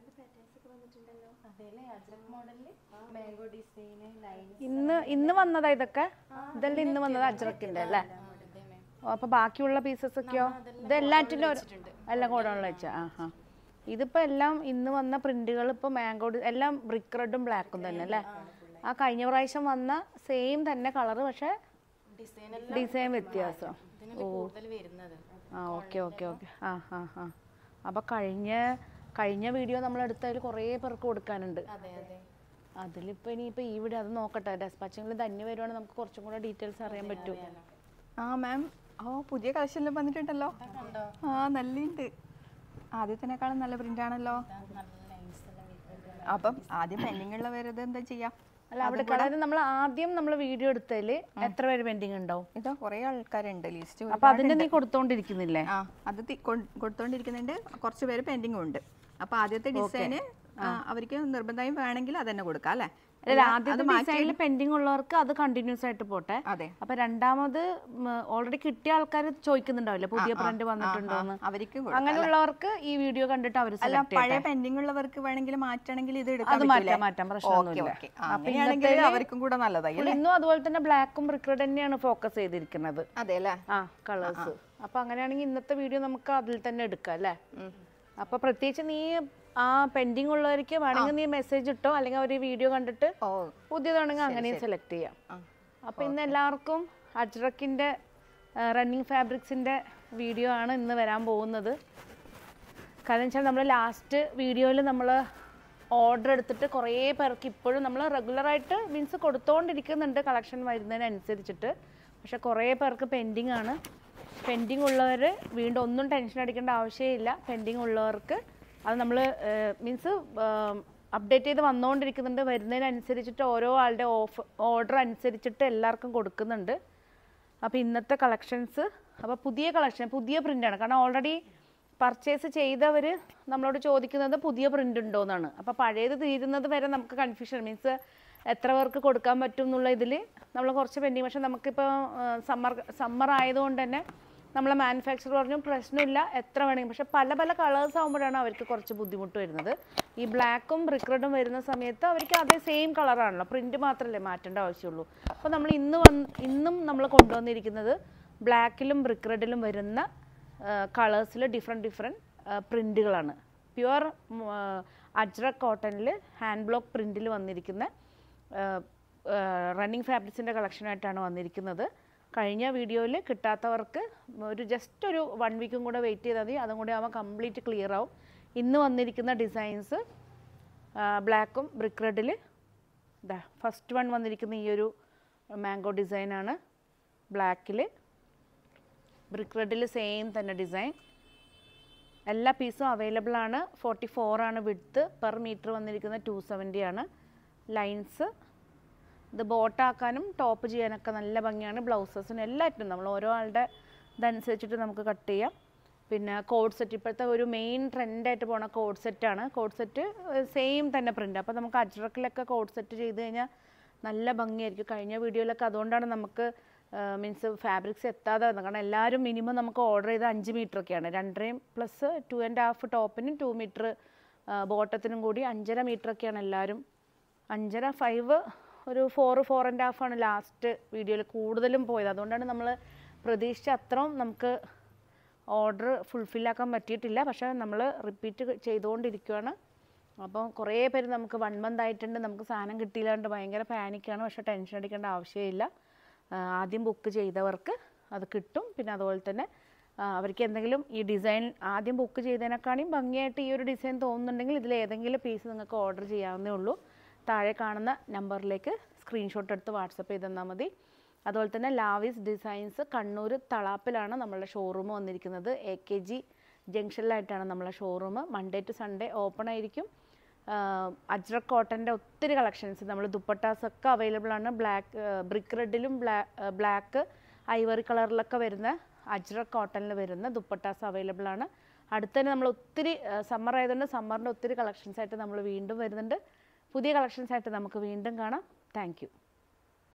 അതേലെ അജ്രക് മോഡലില് mango design line ഇന്ന് ഇന്ന് വന്നതാ ഇതൊക്കെ ഇതെല്ലാം ഇന്ന് വന്നത് അജ്രക്കിന്റെ അല്ലേ ഓ, അപ്പൊ ബാക്കിയുള്ള പീസസ് ഒക്കെയോ ഇത് എല്ലാറ്റിലും ഒരു- എല്ലാം കൂടെ വെച്ച ആ ഹാ ഇതിപ്പോ എല്ലാം ഇന്ന് വന്ന പ്രിന്റുകൾ ഇപ്പൊ മാംഗോ എല്ലാം ബ്രിക്ക് റെഡും ബ്ലാക്കും തന്നെ അല്ലേ ആ കഴിഞ്ഞ പ്രാവശ്യം വന്ന സെയിം തന്നെ കളർ പക്ഷെ ഡിസൈൻ ഡിസൈൻ വ്യത്യാസം ഇതിന് കൂടുതൽ വരുന്നത് ആ ഓക്കെ ഓക്കെ ഓക്കെ ആ ആ ആ അപ്പൊ കഴിഞ്ഞ കഴിഞ്ഞ വീഡിയോ നമ്മൾ എടുത്തതിൽ കുറേ പേർക്ക് കൊടുക്കാനുണ്ട് അതെ അതെ അതിലിപ്പോ ഇനിയിപ്പോ ഈ വീഡിയോ അത് നോക്കട്ടെ ഡെസ്പാച്ചിങ്ങിൽ തന്നെ വരുവാണെങ്കിൽ നമുക്ക് കുറച്ചും കൂടെ ഡീറ്റെയിൽസ് അറിയാൻ പറ്റും ആ മാം ഓ പുതിയ കളക്ഷനിലും വന്നിട്ടുണ്ടല്ലോ കണ്ടോ ആ നല്ലുണ്ട് ആദ്യത്തിനേക്കാളും നല്ല പ്രിന്റ് ആണല്ലോ നല്ല ലൈൻസ് എല്ലാം വരുന്നുണ്ട് അപ്പം ആദ്യം പെൻഡിങ് ഉള്ള വരുന്നത് എന്താ ചെയ്യാ അല്ല അവിടെ അതായത് നമ്മൾ ആദ്യം നമ്മൾ വീഡിയോ എടുത്തതിൽ എത്ര പേര് പെൻഡിങ് ഉണ്ടാവും ഇതാ കുറെ ആൾക്കാരുണ്ട് ലിസ്റ്റ് അപ്പൊ അതിന്റെ നീ കൊടുത്തോണ്ടിരിക്കുന്നില്ലേ ആ അത് തി- കൊ- കൊടുത്തോണ്ടിരിക്കുന്നുണ്ട് കുറച്ച് പേര് പെൻഡിങ്ങും ഉണ്ട് അപ്പൊ ആദ്യത്തെ ഡിസൈന് അവർക്ക് നിർബന്ധമായും വേണമെങ്കിൽ അതന്നെ കൊടുക്കാം അല്ലേ അല്ല ആദ്യത്തെ ഡിസൈനിൽ പെൻഡിങ് ഉള്ളവർക്ക് അത് കണ്ടിന്യൂസ് ആയിട്ട് പോട്ടെ അതെ അപ്പൊ രണ്ടാമത് ഓൾറെഡി കിട്ടിയ ആൾക്കാർ ചോദിക്കുന്നുണ്ടാവില്ലേ പുതിയ പ്രിന്റ് വന്നിട്ടുണ്ടോന്ന് അവർക്ക് കൊടുക്കാം. അങ്ങനെയുള്ളവർക്ക് ഈ വീഡിയോ കണ്ടിട്ട് അവർ അല്ല പഴയ പെൻഡിങ് ഉള്ളവർക്ക് വേണമെങ്കിൽ മാറ്റണമെങ്കിൽ ഇത് എടുക്കാൻ അത് പറ്റൂലേ? മാറ്റാം മാറ്റാം പ്രശ്നമൊന്നുമില്ല ഓക്കേ, ഓക്കേ. ആ, അങ്ങനെയാണെങ്കിൽ അവർക്കും കൂടെ നല്ലതായി അപ്പോൾ ഇന്നും അതുപോലെ തന്നെ ബ്ലാക്കും റിക്രഡ് തന്നെയാണ് ഫോക്കസ് ചെയ്തിരിക്കുന്നത് അതെ അല്ലേ ആ കളേഴ്സ് അപ്പൊ അങ്ങനെയാണെങ്കിൽ ഇന്നത്തെ വീഡിയോ നമുക്ക് അതിൽ തന്നെ എടുക്കാം അല്ലേ അപ്പൊ പ്രത്യേകിച്ച് നീ ആ പെൻഡിങ് ഉള്ളവർക്ക് വേണമെങ്കിൽ നീ മെസ്സേജ് ഇട്ടോ അല്ലെങ്കിൽ അവർ വീഡിയോ കണ്ടിട്ട് ഓ പുതിയതാണെങ്കിൽ അങ്ങനെയും സെലക്ട് ചെയ്യാം ആ. അപ്പൊ ഇന്ന് എല്ലാവർക്കും അജ്രക്കിന്റെ റണ്ണിങ് ഫാബ്രിക്സിന്റെ വീഡിയോ ആണ് ഇന്ന് വരാൻ പോകുന്നത് കാരണം വെച്ചാൽ നമ്മൾ ലാസ്റ്റ് വീഡിയോയിൽ നമ്മൾ ഓർഡർ എടുത്തിട്ട് കുറേ പേർക്ക് ഇപ്പോഴും നമ്മൾ റെഗുലറായിട്ട് മീൻസ് കൊടുത്തുകൊണ്ടിരിക്കുന്നുണ്ട് കളക്ഷൻ വരുന്നതിനനുസരിച്ചിട്ട് പക്ഷെ കുറേ പേർക്ക് പെൻഡിങ് ആണ് പെൻഡിങ് ഉള്ളവർ വീണ്ടും ഒന്നും ടെൻഷൻ അടിക്കേണ്ട ആവശ്യമില്ല പെൻഡിങ് ഉള്ളവർക്ക് അത് നമ്മൾ മീൻസ് അപ്ഡേറ്റ് ചെയ്ത് വന്നുകൊണ്ടിരിക്കുന്നുണ്ട് വരുന്നതിനനുസരിച്ചിട്ട് ഓരോ ആളുടെ ഓഫ് ഓർഡർ അനുസരിച്ചിട്ട് എല്ലാവർക്കും കൊടുക്കുന്നുണ്ട് അപ്പോൾ ഇന്നത്തെ കളക്ഷൻസ് അപ്പോൾ പുതിയ കളക്ഷൻ പുതിയ പ്രിൻ്റാണ് കാരണം ഓൾറെഡി പർച്ചേസ് ചെയ്തവർ നമ്മളോട് ചോദിക്കുന്നത് പുതിയ പ്രിൻ്റ് ഉണ്ടോ എന്നാണ് അപ്പോൾ പഴയത് തീരുന്നത് വരെ നമുക്ക് കൺഫ്യൂഷൻ മീൻസ് എത്ര പേർക്ക് കൊടുക്കാൻ പറ്റും എന്നുള്ള ഇതിൽ നമ്മൾ കുറച്ച് പെൻഡിങ് പക്ഷെ നമുക്കിപ്പോൾ സമ്മർ സമ്മർ ആയതുകൊണ്ട് തന്നെ നമ്മളെ മാനുഫാക്ചർ പറഞ്ഞു പ്രശ്നമില്ല എത്ര വേണമെങ്കിൽ പക്ഷെ പല പല കളേഴ്സ് ആകുമ്പോഴാണ് അവർക്ക് കുറച്ച് ബുദ്ധിമുട്ട് വരുന്നത് ഈ ബ്ലാക്കും റിക്രഡും വരുന്ന സമയത്ത് അവർക്ക് അതേ സെയിം കളറാണല്ലോ പ്രിന്റ് മാത്രമല്ലേ മാറ്റേണ്ട ആവശ്യമുള്ളൂ അപ്പോൾ നമ്മൾ ഇന്ന് വന്ന് ഇന്നും നമ്മൾ കൊണ്ടുവന്നിരിക്കുന്നത് ബ്ലാക്കിലും റിക്രഡിലും വരുന്ന കളേഴ്സിൽ ഡിഫറെൻറ്റ് ഡിഫറെൻറ്റ് പ്രിൻറ്റുകളാണ് പ്യുവർ അജ്രക് കോട്ടണിൽ ഹാൻഡ് ബ്ലോക്ക് പ്രിൻറ്റിൽ വന്നിരിക്കുന്ന റണ്ണിങ് ഫാബ്രിക്സിൻ്റെ കളക്ഷനായിട്ടാണ് വന്നിരിക്കുന്നത് കഴിഞ്ഞ വീഡിയോയിൽ കിട്ടാത്തവർക്ക് ഒരു ജസ്റ്റ് ഒരു വൺ വീക്കും കൂടെ വെയിറ്റ് ചെയ്താൽ മതി അതും കൂടി ആവുമ്പോൾ കംപ്ലീറ്റ് ക്ലിയർ ആവും ഇന്ന് വന്നിരിക്കുന്ന ഡിസൈൻസ് ബ്ലാക്കും ബ്രിക്ക് റെഡിൽ ഇതാ ഫസ്റ്റ് വൺ വന്നിരിക്കുന്ന ഈ ഒരു മാംഗോ ഡിസൈനാണ് ബ്ലാക്കിൽ ബ്രിക്ക് റെഡിൽ സെയിം തന്നെ ഡിസൈൻ എല്ലാ പീസും അവൈലബിൾ ആണ് ഫോർട്ടി ഫോർ ആണ് വിഡ്ത്ത് പെർ മീറ്റർ വന്നിരിക്കുന്ന ടു സെവൻറ്റി ആണ് ലൈൻസ് ഇത് ബോട്ടാക്കാനും ടോപ്പ് ചെയ്യാനൊക്കെ നല്ല ഭംഗിയാണ് ബ്ലൗസസിനും എല്ലാറ്റിനും നമ്മൾ ഓരോ ആളുടെ ഇതനുസരിച്ചിട്ട് നമുക്ക് കട്ട് ചെയ്യാം പിന്നെ കോഡ് സെറ്റ് ഇപ്പോഴത്തെ ഒരു മെയിൻ ട്രെൻഡായിട്ട് പോണ കോഡ് സെറ്റാണ് കോഡ് സെറ്റ് സെയിം തന്നെ പ്രിൻ്റ് അപ്പോൾ നമുക്ക് അജ്രക്കിലൊക്കെ കോഡ് സെറ്റ് ചെയ്ത് കഴിഞ്ഞാൽ നല്ല ഭംഗിയായിരിക്കും കഴിഞ്ഞ വീഡിയോയിലൊക്കെ അതുകൊണ്ടാണ് നമുക്ക് മീൻസ് ഫാബ്രിക്സ് എത്താതെ വന്നത് കാരണം എല്ലാവരും മിനിമം നമുക്ക് ഓർഡർ ചെയ്ത് അഞ്ച് മീറ്റർ ഒക്കെയാണ് രണ്ടരയും പ്ലസ് ടു ആൻഡ് ഹാഫ് ടോപ്പിനും ടു മീറ്റർ ബോട്ടത്തിനും കൂടി അഞ്ചര മീറ്റർ ഒക്കെയാണ് എല്ലാവരും അഞ്ചര ഫൈവ് ഒരു ഫോർ ഫോർ ആൻഡ് ഹാഫ് ആണ് ലാസ്റ്റ് വീഡിയോയിൽ കൂടുതലും പോയത് അതുകൊണ്ടാണ് നമ്മൾ പ്രതീക്ഷിച്ച അത്രയും നമുക്ക് ഓർഡർ ഫുൾഫില്ലാക്കാൻ പറ്റിയിട്ടില്ല പക്ഷേ നമ്മൾ റിപ്പീറ്റ് ചെയ്തുകൊണ്ടിരിക്കുകയാണ് അപ്പോൾ കുറേ പേര് നമുക്ക് വൺ മന്ത് ആയിട്ടുണ്ട് നമുക്ക് സാധനം കിട്ടിയില്ലാണ്ട് ഭയങ്കര പാനിക്കാണ് പക്ഷേ ടെൻഷൻ അടിക്കേണ്ട ആവശ്യമില്ല ആ, ആദ്യം ബുക്ക് ചെയ്തവർക്ക് അത് കിട്ടും പിന്നെ അതുപോലെ തന്നെ ആ, അവർക്ക് എന്തെങ്കിലും ഈ ഡിസൈൻ ആദ്യം ബുക്ക് ചെയ്തതിനേക്കാളും ഭംഗിയായിട്ട് ഈ ഒരു ഡിസൈൻ തോന്നുന്നുണ്ടെങ്കിൽ ഇതിൽ ഏതെങ്കിലും പീസ് നിങ്ങൾക്ക് ഓർഡർ ചെയ്യാവുന്നേ ഉള്ളൂ താഴെ കാണുന്ന നമ്പറിലേക്ക് സ്ക്രീൻഷോട്ട് എടുത്ത് വാട്സപ്പ് ചെയ്ത് തന്നാൽ മതി അതുപോലെ തന്നെ ലാവിസ് ഡിസൈൻസ് കണ്ണൂർ തളാപ്പിലാണ് നമ്മളുടെ ഷോറൂം വന്നിരിക്കുന്നത് എ കെ ജി ജംഗ്ഷനിലായിട്ടാണ് നമ്മളെ showroom Monday to Sunday open ആയിരിക്കും അജ്രക് കോട്ടൻ്റെ ഒത്തിരി കളക്ഷൻസ് നമ്മൾ ദുപ്പട്ടാസ് ഒക്കെ അവൈലബിൾ ആണ് ബ്ലാക്ക് ബ്രിക്ക് റെഡിലും ബ്ലാക്ക് ഐവറി കളറിലൊക്കെ വരുന്ന അജ്രക് കോട്ടണിൽ വരുന്ന ദുപ്പട്ടാസ് അവൈലബിൾ ആണ് അടുത്ത് തന്നെ നമ്മൾ ഒത്തിരി സമ്മർ ആയതുകൊണ്ട് സമ്മറിൻ്റെ ഒത്തിരി കളക്ഷൻസ് ആയിട്ട് നമ്മൾ വീണ്ടും വരുന്നുണ്ട് പുതിയ കളക്ഷൻസ് ആയിട്ട് നമുക്ക് വീണ്ടും കാണാം താങ്ക്